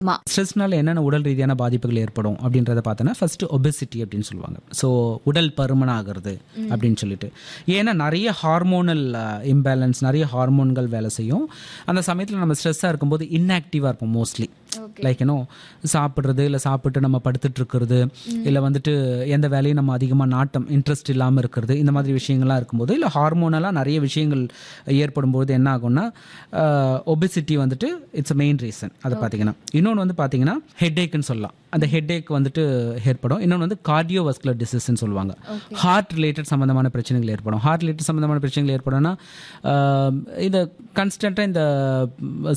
ஆமா ஸ்ட்ரெஸ்னால என்னென்ன உடல் ரீதியான பாதிப்புகள் ஏற்படும் அப்படின்றத பார்த்தோன்னா ஃபர்ஸ்ட் ஒபெசிட்டி அப்படின்னு சொல்லுவாங்க ஸோ உடல் பருமன் ஆகிறது அப்படின்னு சொல்லிட்டு ஏன்னா நிறைய ஹார்மோனல் இம்பேலன்ஸ் நிறைய ஹார்மோன்கள் வேலை செய்யும் அந்த சமயத்தில் நம்ம ஸ்ட்ரெஸ்ஸாக இருக்கும்போது இன்ஆக்டிவாக இருப்போம் மோஸ்ட்லி லைக் ஏன்னோ சாப்பிட்றது இல்லை சாப்பிட்டு நம்ம படுத்துட்டு இருக்கிறது இல்லை வந்துட்டு எந்த வேலையும் நம்ம அதிகமாக நாட்டம் இன்ட்ரெஸ்ட் இல்லாமல் இருக்கிறது இந்த மாதிரி விஷயங்கள்லாம் இருக்கும்போது இல்லை ஹார்மோனலாக நிறைய விஷயங்கள் ஏற்படும் போது என்ன ஆகும்னா ஒபிசிட்டி வந்துட்டு இட்ஸ் மெயின் ரீசன் அதை பார்த்தீங்கன்னா இன்னொன்று வந்து பார்த்தீங்கன்னா ஹெட்ஏக்குன்னு சொல்லலாம் அந்த ஹெட்ஏக் வந்துட்டு ஏற்படும் இன்னொன்று வந்து கார்டியோவஸ்குலர் டிசீஸ்ன்னு சொல்லுவாங்க ஹார்ட் ரிலேட்டட் சம்மந்தமான பிரச்சனைகள் ஏற்படும் ஹார்ட் ரிலேட்டட் சம்மந்தமான பிரச்சனைகள் ஏற்படும்னா ஆஹ், இந்த கன்ஸ்டண்ட்டாக இந்த